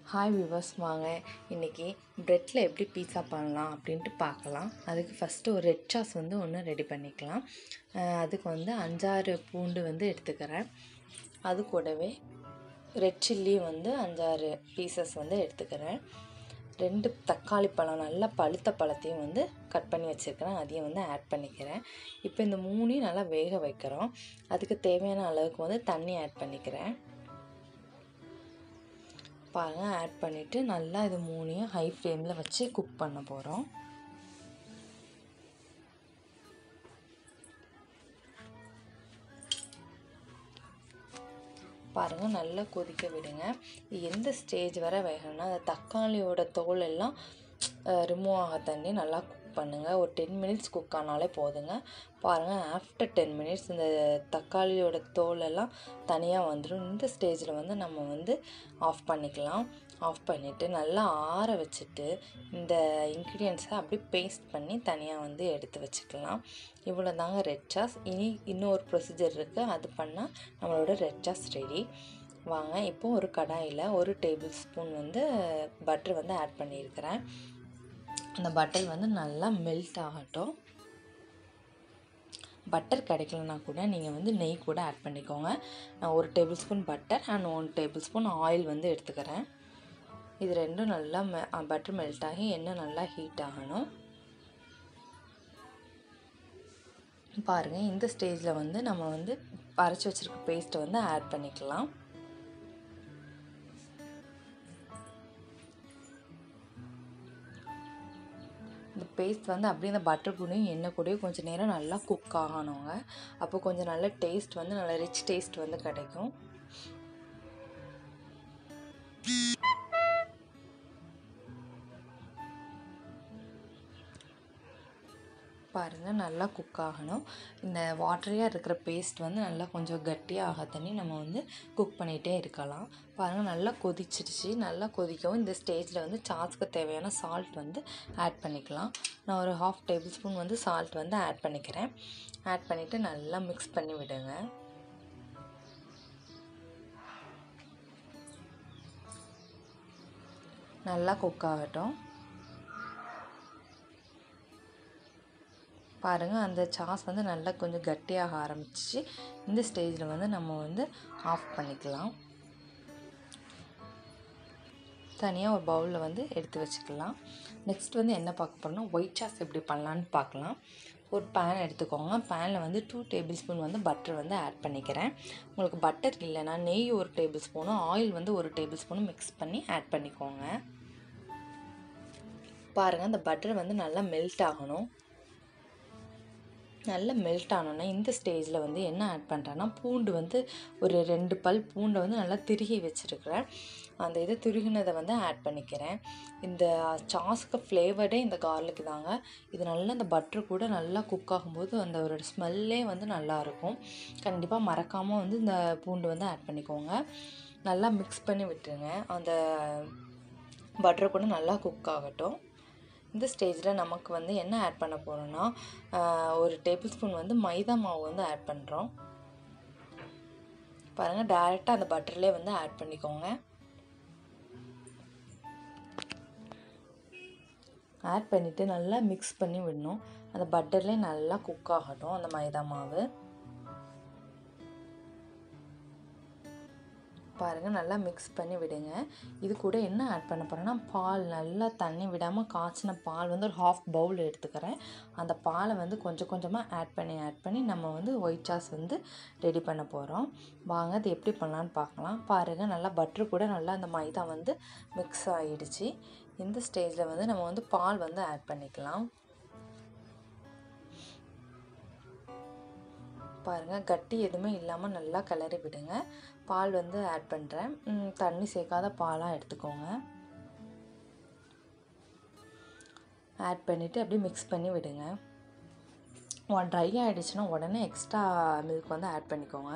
hi viewers வாங்க இன்றைக்கி ப்ரெட்டில் எப்படி பீஸா பண்ணலாம் அப்படின்ட்டு பார்க்கலாம் அதுக்கு ஃபஸ்ட்டு ஒரு ரெட் சாஸ் வந்து ஒன்று ரெடி பண்ணிக்கலாம் அஹ் அதுக்கு வந்து அஞ்சாறு பூண்டு வந்து எடுத்துக்கிறேன் அது கூடவே ரெட் சில்லி வந்து அஞ்சாறு பீசஸ் வந்து எடுத்துக்கிறேன் ரெண்டு தக்காளி பழம் நல்லா பழுத்த பழத்தையும் வந்து கட் பண்ணி வச்சுருக்கிறேன் அதையும் வந்து ஆட் பண்ணிக்கிறேன் இப்போ இந்த மூணையும் நல்லா வேக வைக்கிறோம் அதுக்கு தேவையான அளவுக்கு வந்து தண்ணி ஆட் பண்ணிக்கிறேன் பாருங்கள் ஆட் பண்ணிவிட்டு நல்லா இது மூணையும் ஹை ஃப்ளேமில் வச்சு குக் பண்ண போகிறோம் பாருங்கள் நல்லா கொதிக்க விடுங்க எந்த ஸ்டேஜ் வரை வேகணும்னா அந்த தக்காளியோட தோல் எல்லாம் ரிமூவ் ஆக தண்ணி நல்லா குக் பண்ணுங்கள் ஒரு டென் மினிட்ஸ் குக் ஆனாலே போதுங்க பாருங்கள் ஆஃப்டர் டென் மினிட்ஸ் இந்த தக்காளியோட தோல் எல்லாம் தனியாக வந்துடும் இந்த ஸ்டேஜில் வந்து நம்ம வந்து ஆஃப் பண்ணிக்கலாம் ஆஃப் பண்ணிவிட்டு நல்லா ஆற வச்சுட்டு இந்த இன்க்ரீடியன்ஸை அப்படியே பேஸ்ட் பண்ணி தனியாக வந்து எடுத்து வச்சுக்கலாம் இவ்வளோ தாங்க ரெட் சாஸ் இனி இன்னொரு ப்ரொசீஜர் இருக்குது அது பண்ணால் நம்மளோட ரெட் சாஸ் ரெடி வாங்க இப்போ ஒரு கடாயில் ஒரு டேபிள் ஸ்பூன் வந்து பட்டர் வந்து ஆட் பண்ணியிருக்கிறேன் அந்த பட்டர் வந்து நல்லா மெல்ட் ஆகட்டும் பட்டர் கிடைக்கலனா கூட நீங்கள் வந்து நெய் கூட ஆட் பண்ணிக்கோங்க நான் ஒரு tablespoon butter and one tablespoon oil வந்து எடுத்துக்கிறேன் இது ரெண்டும் நல்லா மெ பட்டர் மெல்ட் ஆகி எண்ணெய் நல்லா ஹீட் ஆகணும் பாருங்கள் இந்த ஸ்டேஜில் வந்து நம்ம வந்து அரைச்சி வச்சுருக்க பேஸ்ட்டை வந்து ஆட் பண்ணிக்கலாம் இந்த பேஸ்ட் வந்து அப்படியே இந்த பட்டர் கூடயும் எண்ணெய் கூடயும் கொஞ்சம் நேரம் நல்லா குக் ஆகணுங்க அப்போ கொஞ்சம் நல்ல டேஸ்ட் வந்து நல்ல ரிச் டேஸ்ட் வந்து கிடைக்கும் பாருங்கள் நல்லா குக் ஆகணும் இந்த வாட்டரியாக இருக்கிற பேஸ்ட் வந்து நல்லா கொஞ்சம் கட்டியாக ஆக தண்ணி நம்ம வந்து குக் பண்ணிகிட்டே இருக்கலாம் பாருங்கள் நல்லா கொதிச்சிடுச்சு நல்லா கொதிக்கவும் இந்த ஸ்டேஜில் வந்து சாஸ்க்கு தேவையான சால்ட் வந்து ஆட் பண்ணிக்கலாம் நான் ஒரு ஹாஃப் டேபிள் ஸ்பூன் வந்து சால்ட் வந்து ஆட் பண்ணிக்கிறேன் ஆட் பண்ணிவிட்டு நல்லா மிக்ஸ் பண்ணி விடுங்க நல்லா குக் ஆகட்டும் பாருங்கள் அந்த சாஸ் வந்து நல்லா கொஞ்சம் கட்டியாக ஆரம்பிச்சிச்சு இந்த ஸ்டேஜில் வந்து நம்ம வந்து ஆஃப் பண்ணிக்கலாம் தனியாக ஒரு பவுலில் வந்து எடுத்து வச்சுக்கலாம் நெக்ஸ்ட் வந்து என்ன பார்க்க போகிறோம்னா ஒயிட் சாஸ் எப்படி பண்ணலான்னு பார்க்கலாம் ஒரு பேன் எடுத்துக்கோங்க பேனில் வந்து டூ டேபிள் ஸ்பூன் வந்து பட்டர் வந்து ஆட் பண்ணிக்கிறேன் உங்களுக்கு பட்டர் இல்லைன்னா நெய் ஒரு டேபிள் ஸ்பூனும் ஆயில் வந்து ஒரு டேபிள் ஸ்பூனும் மிக்ஸ் பண்ணி ஆட் பண்ணிக்கோங்க பாருங்கள் அந்த பட்டர் வந்து நல்லா மெல்ட் ஆகணும் நல்லா மெல்ட் ஆனோன்னா இந்த ஸ்டேஜில் வந்து என்ன ஆட் பண்ணுறேன்னா பூண்டு வந்து ஒரு ரெண்டு பல் பூண்டை வந்து நல்லா திருகி வச்சுருக்கிறேன் அந்த இதை துருகினதை வந்து ஆட் பண்ணிக்கிறேன் இந்த சாஸுக்கு ஃப்ளேவர்டே இந்த கார்லிக் தாங்க இது நல்லா இந்த பட்டர் கூட நல்லா குக் ஆகும்போது அந்த ஒரு ஸ்மெல்லே வந்து நல்லாயிருக்கும் கண்டிப்பாக மறக்காமல் வந்து இந்த பூண்டு வந்து ஆட் பண்ணிக்கோங்க நல்லா மிக்ஸ் பண்ணி விட்டுருங்க அந்த பட்டர் கூட நல்லா குக் ஆகட்டும் இந்த ஸ்டேஜில் நமக்கு வந்து என்ன ஆட் பண்ண போகிறோன்னா ஒரு டேபிள் ஸ்பூன் வந்து மைதா மாவு வந்து ஆட் பண்ணுறோம் பாருங்கள் டேரெக்டாக அந்த பட்டர்லேயே வந்து ஆட் பண்ணிக்கோங்க ஆட் பண்ணிவிட்டு நல்லா மிக்ஸ் பண்ணி விடணும் அந்த பட்டர்லேயே நல்லா குக் ஆகட்டும் அந்த மைதா மாவு பாருங்கள் நல்லா மிக்ஸ் பண்ணி விடுங்க இது கூட என்ன ஆட் பண்ண போகிறேன்னா பால் நல்லா தண்ணி விடாமல் காய்ச்சின பால் வந்து ஒரு ஹாஃப் பவுல் எடுத்துக்கிறேன் அந்த பாலை வந்து கொஞ்சம் கொஞ்சமாக ஆட் பண்ணி ஆட் பண்ணி நம்ம வந்து ஒயிட் சாஸ் வந்து ரெடி பண்ண போகிறோம் வாங்க அது எப்படி பண்ணலான்னு பார்க்கலாம் பாருங்கள் நல்லா பட்ரு கூட நல்லா அந்த மைதா வந்து மிக்ஸ் ஆகிடுச்சு இந்த ஸ்டேஜில் வந்து நம்ம வந்து பால் வந்து ஆட் பண்ணிக்கலாம் பாருங்கள் கட்டி எதுவுமே இல்லாமல் நல்லா கிளறி விடுங்க பால் வந்து ஆட் பண்ணுறேன் தண்ணி சேர்க்காத பாலாக எடுத்துக்கோங்க ஆட் பண்ணிவிட்டு அப்படியே மிக்ஸ் பண்ணி விடுங்க ட்ரை ஆகிடுச்சுன்னா உடனே எக்ஸ்ட்ரா மில்க் வந்து ஆட் பண்ணிக்கோங்க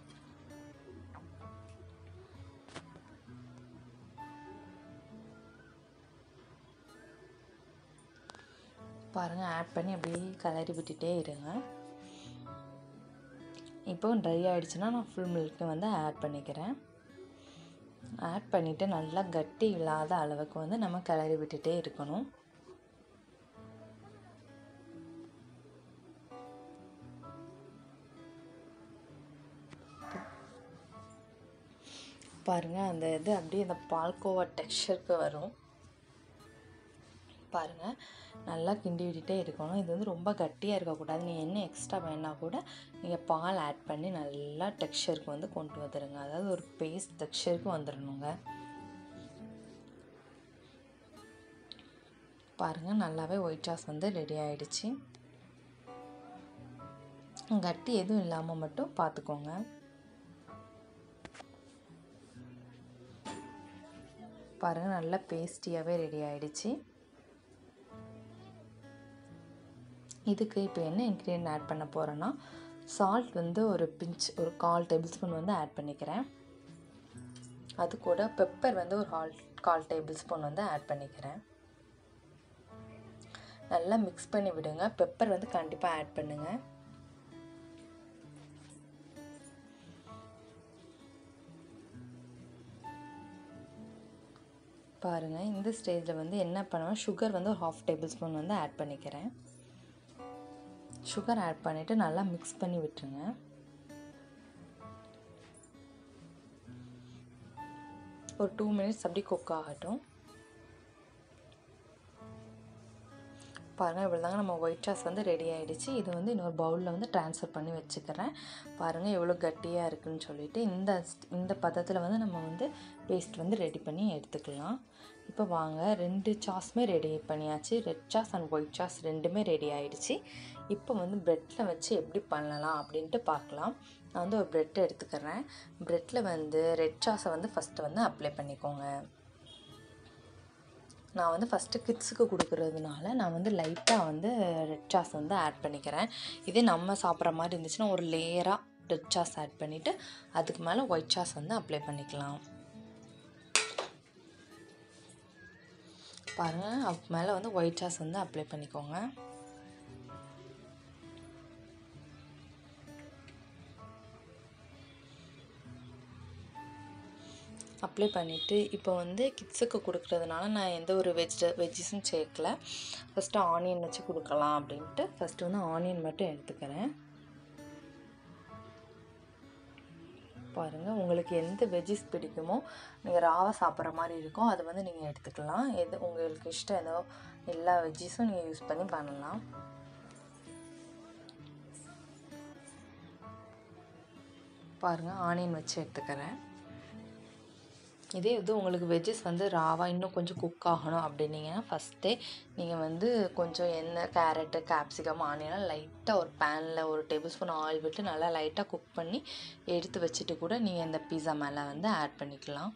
பாருங்கள் ஆட் பண்ணி அப்படியே கிளறி விட்டுட்டே இருங்க இப்போ ட்ரை ஆகிடுச்சுன்னா நான் ஃபுல் மில்க்கு வந்து ஆட் பண்ணிக்கிறேன் ஆட் பண்ணிவிட்டு நல்லா கட்டி இல்லாத அளவுக்கு வந்து நம்ம கிளறி விட்டுட்டே இருக்கணும் பாருங்கள் அந்த இது அப்படியே அந்த பால்கோவா டெக்ஸ்சருக்கு வரும் பாருங்கள் நல்லா கிண்டி விட்டுட்டே இருக்கணும் இது வந்து ரொம்ப கட்டியாக இருக்கக்கூடாது நீங்கள் என்ன எக்ஸ்ட்ரா வேணால் கூட நீங்கள் பால் ஆட் பண்ணி நல்லா டெக்ஸ்சருக்கு வந்து கொண்டு வந்துடுங்க அதாவது ஒரு பேஸ்ட் டெக்ஸ்சருக்கு வந்துடணுங்க பாருங்கள் நல்லாவே ஒயிட் சாஸ் வந்து ரெடி ஆகிடுச்சு கட்டி எதுவும் இல்லாமல் மட்டும் பார்த்துக்கோங்க பாருங்கள் நல்லா பேஸ்டியாகவே ரெடி ஆகிடுச்சு இதுக்கு இப்போ என்ன இன்க்ரீடியன்ட் ஆட் பண்ண போகிறேன்னா சால்ட் வந்து ஒரு பிஞ்ச் ஒரு கால் டேபிள் ஸ்பூன் வந்து ஆட் பண்ணிக்கிறேன் அது கூட பெப்பர் வந்து ஒரு கால் கால் டேபிள் ஸ்பூன் வந்து ஆட் பண்ணிக்கிறேன் நல்லா மிக்ஸ் பண்ணி விடுங்க பெப்பர் வந்து கண்டிப்பாக ஆட் பண்ணுங்கள் பாருங்கள் இந்த ஸ்டேஜில் வந்து என்ன பண்ணுவேன் சுகர் வந்து ஒரு ஹாஃப் டேபிள் ஸ்பூன் வந்து ஆட் பண்ணிக்கிறேன் சுகர் ஆட் பண்ணிவிட்டு நல்லா மிக்ஸ் பண்ணி விட்டுருங்க ஒரு டூ மினிட்ஸ் அப்படி குக் ஆகட்டும் பாருங்கள் இவ்வளோ தாங்க நம்ம ஒயிட் சாஸ் வந்து ரெடி ஆகிடுச்சு இது வந்து இன்னொரு பவுலில் வந்து ட்ரான்ஸ்ஃபர் பண்ணி வச்சுக்கிறேன் பாருங்கள் எவ்வளோ கட்டியாக இருக்குதுன்னு சொல்லிட்டு இந்த இந்த பதத்தில் வந்து நம்ம வந்து பேஸ்ட் வந்து ரெடி பண்ணி எடுத்துக்கலாம் இப்போ வாங்க ரெண்டு சாஸுமே ரெடி பண்ணியாச்சு red sauce and white sauce ரெண்டுமே ரெடி ஆகிடுச்சு இப்போ வந்து ப்ரெட்டில் வச்சு எப்படி பண்ணலாம் அப்படின்ட்டு பார்க்கலாம் நான் வந்து ஒரு ப்ரெட் எடுத்துக்கிறேன் ப்ரெட்டில் வந்து ரெட் சாஸை வந்து ஃபஸ்ட்டு வந்து அப்ளை பண்ணிக்கோங்க நான் வந்து ஃபஸ்ட்டு கிட்ஸுக்கு கொடுக்குறதுனால நான் வந்து லைட்டாக வந்து ரெட் சாஸ் வந்து ஆட் பண்ணிக்கிறேன் இதே நம்ம சாப்பிட்ற மாதிரி இருந்துச்சுன்னா ஒரு லேயராக ரெட் சாஸ் ஆட் பண்ணிவிட்டு அதுக்கு மேலே ஒயிட் சாஸ் வந்து அப்ளை பண்ணிக்கலாம் பாருங்கள் அதுக்கு மேலே வந்து ஒயிட் சாஸ் வந்து அப்ளை பண்ணிக்கோங்க அப்ளை பண்ணிவிட்டு இப்போ வந்து கிட்ஸுக்கு கொடுக்குறதுனால நான் எந்த ஒரு வெஜ்ட வெஜ்ஜஸும் சேர்க்கல ஃபஸ்ட்டு ஆனியன் வச்சு கொடுக்கலாம் அப்படின்ட்டு ஃபஸ்ட்டு வந்து ஆனியன் மட்டும் எடுத்துக்கிறேன் பாருங்கள் உங்களுக்கு எந்த வெஜ்ஜஸ் பிடிக்குமோ நீங்கள் ராவாக சாப்பிட்ற மாதிரி இருக்கோ அதை வந்து நீங்கள் எடுத்துக்கலாம் எது உங்களுக்கு இஷ்டம் ஏதோ எல்லா வெஜ்ஜஸும் நீங்கள் யூஸ் பண்ணி பண்ணலாம் பாருங்கள் ஆனியன் வச்சு எடுத்துக்கிறேன் இதே இது உங்களுக்கு வெஜ்ஜஸ் வந்து ராவாக இன்னும் கொஞ்சம் குக் ஆகணும் அப்படின்னீங்கன்னா ஃபஸ்ட்டே நீங்கள் வந்து கொஞ்சம் எண்ணெய் கேரட்டு கேப்சிகம் ஆனியெல்லாம் லைட்டாக ஒரு பேனில் ஒரு டேபிள் ஸ்பூன் ஆயில் விட்டு நல்லா லைட்டாக குக் பண்ணி எடுத்து வச்சுட்டு கூட நீங்கள் இந்த பீஸா மேலே வந்து ஆட் பண்ணிக்கலாம்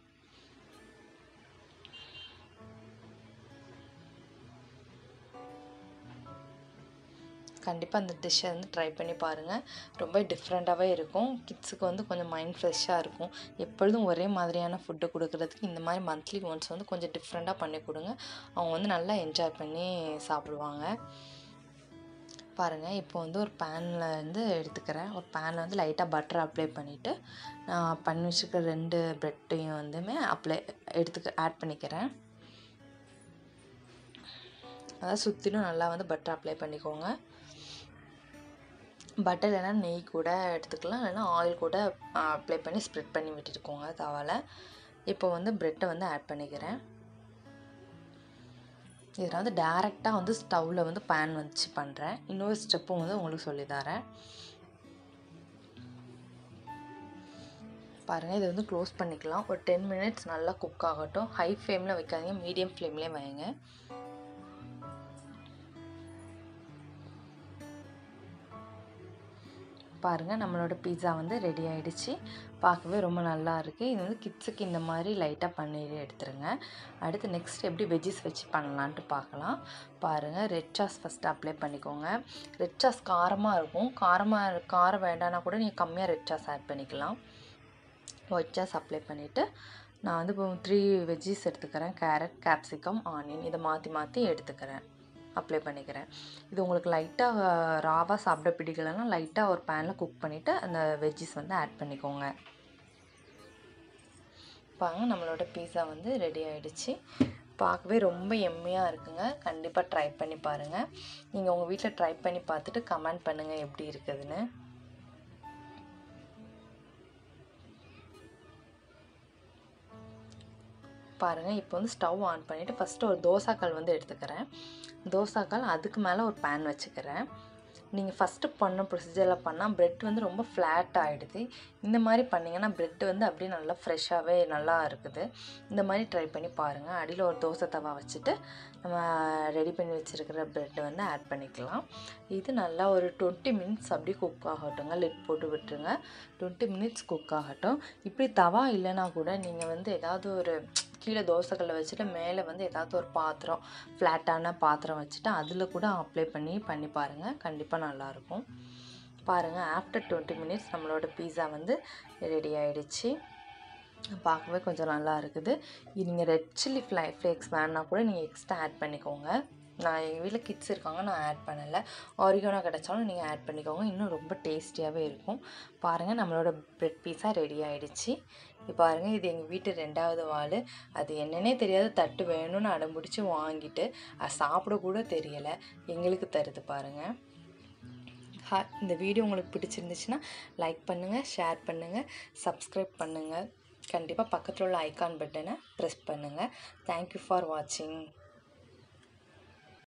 கண்டிப்பாக அந்த டிஷ்ஷை வந்து ட்ரை பண்ணி பாருங்கள் ரொம்ப டிஃப்ரெண்ட்டாகவே இருக்கும் கிட்ஸுக்கு வந்து கொஞ்சம் மைண்ட் ஃப்ரெஷ்ஷாக இருக்கும் எப்பொழுதும் ஒரே மாதிரியான ஃபுட்டு கொடுக்குறதுக்கு இந்த மாதிரி மந்த்லி ஒன்ஸ் வந்து கொஞ்சம் டிஃப்ரெண்ட்டாக பண்ணி கொடுங்க அவங்க வந்து நல்லா என்ஜாய் பண்ணி சாப்பிடுவாங்க பாருங்கள் இப்போ வந்து ஒரு பேனில் வந்து எடுத்துக்கிறேன் ஒரு பேனில் வந்து லைட்டாக பட்டர் அப்ளை பண்ணிவிட்டு நான் பண்ணி வச்சுருக்க ரெண்டு ப்ரெட்டையும் வந்துமே அப்ளை எடுத்துக்க ஆட் பண்ணிக்கிறேன் அதாவது சுற்றிலும் நல்லா வந்து பட்டர் அப்ளை பண்ணிக்கோங்க பட்டர் இல்லைன்னா நெய் கூட எடுத்துக்கலாம் இல்லைன்னா ஆயில் கூட அப்ளை பண்ணி ஸ்ப்ரெட் பண்ணி விட்டுருக்கோங்க தவால இப்போ வந்து ப்ரெட்டை வந்து ஆட் பண்ணிக்கிறேன் இதில் வந்து டேரெக்டாக வந்து ஸ்டவ்வில் வந்து பேன் வச்சு பண்ணுறேன் இன்னொரு ஸ்டெப்பும் வந்து உங்களுக்கு சொல்லித்தரேன் பாருங்கள் இதை வந்து க்ளோஸ் பண்ணிக்கலாம் ஒரு டென் மினிட்ஸ் நல்லா குக் ஆகட்டும் ஹை ஃப்ளேமில் வைக்காதீங்க மீடியம் ஃப்ளேம்லேயே வைங்க பாருங்கள் நம்மளோட பீட்சா வந்து ரெடி ஆகிடுச்சு பார்க்கவே ரொம்ப நல்லா இருக்குது இது வந்து கிட்ஸுக்கு இந்த மாதிரி லைட்டாக பண்ணி எடுத்துருங்க அடுத்து நெக்ஸ்ட் எப்படி வெஜ்ஜஸ் வச்சு பண்ணலான்ட்டு பார்க்கலாம் பாருங்கள் ரெட் சாஸ் ஃபஸ்ட்டு அப்ளை பண்ணிக்கோங்க ரெட் சாஸ் காரமாக இருக்கும் காரமாக காரம் வேண்டானா கூட நீங்கள் கம்மியாக ரெட் சாஸ் ஆட் பண்ணிக்கலாம் ஒயிட் சாஸ் அப்ளை பண்ணிவிட்டு நான் வந்து இப்போ த்ரீ வெஜ்ஜஸ் எடுத்துக்கிறேன் கேரட் கேப்சிகம் ஆனியன் இதை மாற்றி மாற்றி எடுத்துக்கிறேன் அப்ளை பண்ணிக்கிறேன் இது உங்களுக்கு லைட்டாக ராவாக சாப்பிட பிடிக்கலைன்னா லைட்டாக ஒரு பேனில் குக் பண்ணிவிட்டு அந்த வெஜ்ஜஸ் வந்து ஆட் பண்ணிக்கோங்க பாருங்க நம்மளோட பீஸா வந்து ரெடி ஆயிடுச்சு பார்க்கவே ரொம்ப எம்மையாக இருக்குங்க கண்டிப்பாக ட்ரை பண்ணி பாருங்கள் நீங்கள் உங்கள் வீட்டில் ட்ரை பண்ணி பார்த்துட்டு கமெண்ட் பண்ணுங்கள் எப்படி இருக்குதுன்னு பாருங்கள் இப்போ வந்து ஸ்டவ் ஆன் பண்ணிவிட்டு ஃபஸ்ட்டு ஒரு தோசாக்கல் வந்து எடுத்துக்கிறேன் தோசாக்கல் அதுக்கு மேலே ஒரு பேன் வச்சுக்கிறேன் நீங்கள் ஃபஸ்ட்டு பண்ண ப்ரொசீஜரில் பண்ணால் ப்ரெட் வந்து ரொம்ப ஃப்ளாட் ஆகிடுது இந்த மாதிரி பண்ணிங்கன்னா ப்ரெட் வந்து அப்படியே நல்லா ஃப்ரெஷ்ஷாகவே நல்லா இருக்குது இந்த மாதிரி ட்ரை பண்ணி பாருங்கள் அடியில் ஒரு தோசை தவா வச்சுட்டு நம்ம ரெடி பண்ணி வச்சுருக்கிற ப்ரெட்டை வந்து ஆட் பண்ணிக்கலாம் இது நல்லா ஒரு டுவெண்ட்டி மினிட்ஸ் அப்படியே குக் ஆகட்டுங்க லிட் போட்டு விட்டுருங்க டுவெண்ட்டி மினிட்ஸ் குக் ஆகட்டும் இப்படி தவா இல்லைன்னா கூட நீங்கள் வந்து ஏதாவது ஒரு கீழே தோசைக்கல்லை வச்சுட்டு மேலே வந்து ஏதாவது ஒரு பாத்திரம் ஃப்ளாட்டான பாத்திரம் வச்சுட்டு அதில் கூட அப்ளை பண்ணி பண்ணி பாருங்கள் கண்டிப்பாக நல்லாயிருக்கும் பாருங்கள் ஆஃப்டர் டுவெண்ட்டி மினிட்ஸ் நம்மளோட பீஸா வந்து ரெடி ஆகிடுச்சு பார்க்கவே கொஞ்சம் நல்லா இருக்குது இது நீங்கள் ரெட் சில்லி ஃப்ளை ஃப்ளேக்ஸ் வேணால் கூட நீங்கள் எக்ஸ்ட்ரா ஆட் பண்ணிக்கோங்க நான் எங்கள் வீட்டில் கிட்ஸ் இருக்காங்க நான் ஆட் பண்ணலை ஆரிகோனா கிடச்சாலும் நீங்கள் ஆட் பண்ணிக்கோங்க இன்னும் ரொம்ப டேஸ்டியாகவே இருக்கும் பாருங்கள் நம்மளோட ப்ரெட் பீஸா ரெடி ஆகிடுச்சு இப்போ பாருங்கள் இது எங்கள் வீட்டு ரெண்டாவது வாள் அது என்னன்னே தெரியாத தட்டு வேணும்னு அடம்பிடிச்சி வாங்கிட்டு அது சாப்பிட கூட தெரியலை எங்களுக்கு தருது பாருங்கள் ஹா இந்த வீடியோ உங்களுக்கு பிடிச்சிருந்துச்சுன்னா லைக் பண்ணுங்கள் ஷேர் பண்ணுங்கள் சப்ஸ்கிரைப் பண்ணுங்கள் கண்டிப்பாக பக்கத்தில் உள்ள ஐகான் பட்டனை ப்ரெஸ் பண்ணுங்கள் தேங்க்யூ ஃபார் வாட்சிங்